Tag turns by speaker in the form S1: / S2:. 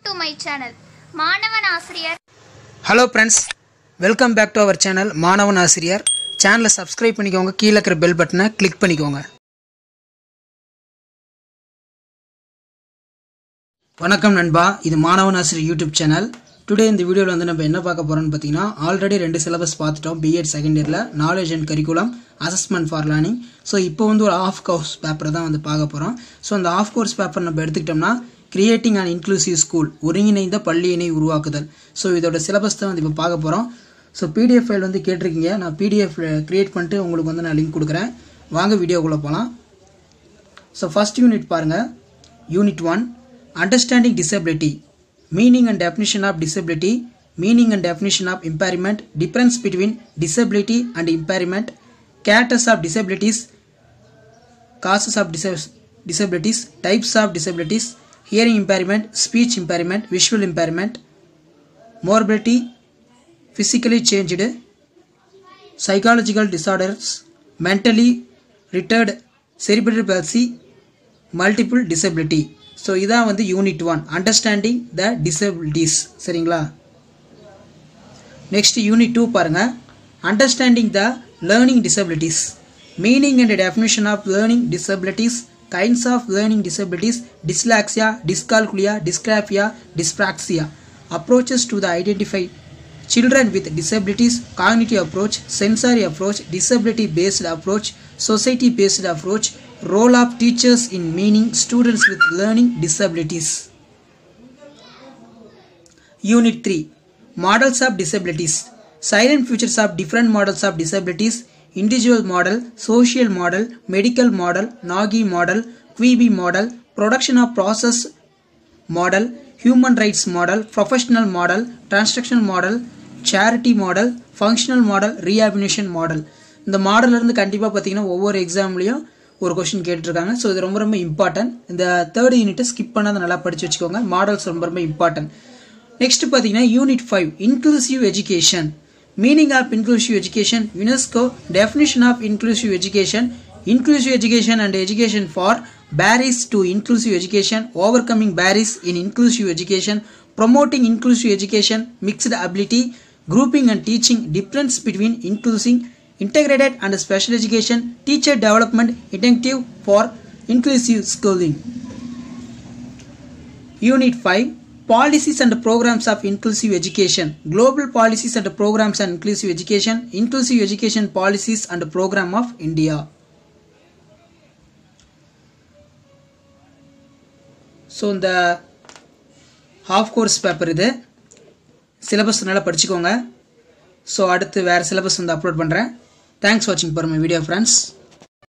S1: To my channel மாணவன் ஆசிரியர்
S2: hello friends welcome back to our channel மாணவன் ஆசிரியர் சேனலை சப்ஸ்கிரைப் பண்ணிக்கோங்க கீழே இருக்கிற பெல் பட்டனை கிளிக் பண்ணிக்கோங்க வணக்கம் நண்பா இது மாணவன் ஆசிரியர் யூடியூப் சேனல் டுடே இந்த வீடியோவில் வந்து நம்ம என்ன பார்க்க போகிறோம்னு பார்த்தீங்கன்னா ஆல்ரெடி ரெண்டு சிலபஸ் பார்த்துட்டோம் பிஎட் செகண்ட் இயரில் knowledge and curriculum assessment for learning so இப்போ வந்து ஒரு ஆஃப் கோர்ஸ் பேப்பரை தான் வந்து பார்க்க போகிறோம் ஸோ அந்த ஆஃப் கோர்ஸ் பேப்பர் நம்ம எடுத்துக்கிட்டோம்னா கிரியேட்டிங் அண்ட் இன்க்ளூசிவ் ஸ்கூல் ஒருங்கிணைந்த பள்ளியினை உருவாக்குதல் ஸோ இதோட சிலபஸ் தான் வந்து இப்போ பார்க்க போகிறோம் ஸோ பிடிஎஃப் ஃபைல் வந்து கேட்டிருக்கீங்க நான் பிடிஎஃப் கிரியேட் பண்ணிட்டு உங்களுக்கு வந்து நான் லிங்க் கொடுக்குறேன் வாங்க வீடியோக்குள்ளே போகலாம் ஸோ ஃபர்ஸ்ட் யூனிட் பாருங்கள் unit one understanding disability meaning and definition of disability meaning and definition of impairment difference between disability and impairment characters of disabilities causes of dis- disabilities, types of disabilities, hearing impairment, speech impairment, visual impairment, morbidity, physically changed, psychological disorders, mentally retarded, cerebral palsy, multiple disability. So இதான் வந்து unit one understanding the disabilities சரிங்களா next unit two பாருங்க understanding the learning disabilities meaning and definition of learning disabilities kinds of learning disabilities dyslexia dyscalculia dysgraphia dyspraxia approaches to the identify children with disabilities cognitive approach sensory approach disability based approach society based approach role of teachers in meaning students with learning disabilities Unit 3 Models of Disabilities Silent features of different models of disabilities Individual model, social model, medical model, Nagi model, Quibi model, production of process model, human rights model, professional model, transactional model, charity model, functional model, rehabilitation model. இந்த மாடல்ல இருந்து கண்டிப்பாக பார்த்தீங்கன்னா ஒவ்வொரு எக்ஸாம்லையும் ஒரு question கேட்டிருக்காங்க so இது ரொம்ப ரொம்ப இம்பார்ட்டன்ட் இந்த தேர்ட் யூனிட்டை ஸ்கிப் பண்ணாத நல்லா படிச்சு வச்சுக்கோங்க மாடல்ஸ் ரொம்ப ரொம்ப இம்பார்ட்டன்ட் நெக்ஸ்ட் பார்த்தீங்கன்னா unit five inclusive education meaning of inclusive education UNESCO definition of inclusive education inclusive education and education for barriers to inclusive education overcoming barriers in inclusive education promoting inclusive education mixed ability grouping and teaching difference between inclusive integrated and special education teacher development incentive for inclusive schooling unit 5 policies and programs of inclusive education global policies and programs on inclusive education inclusive education policies and program of india so இந்த half course paper இது syllabus நல்லா படிச்சுக்கோங்க so அடுத்து வேறு syllabus வந்து upload பண்ணுறேன் thanks வாட்சிங் for my video friends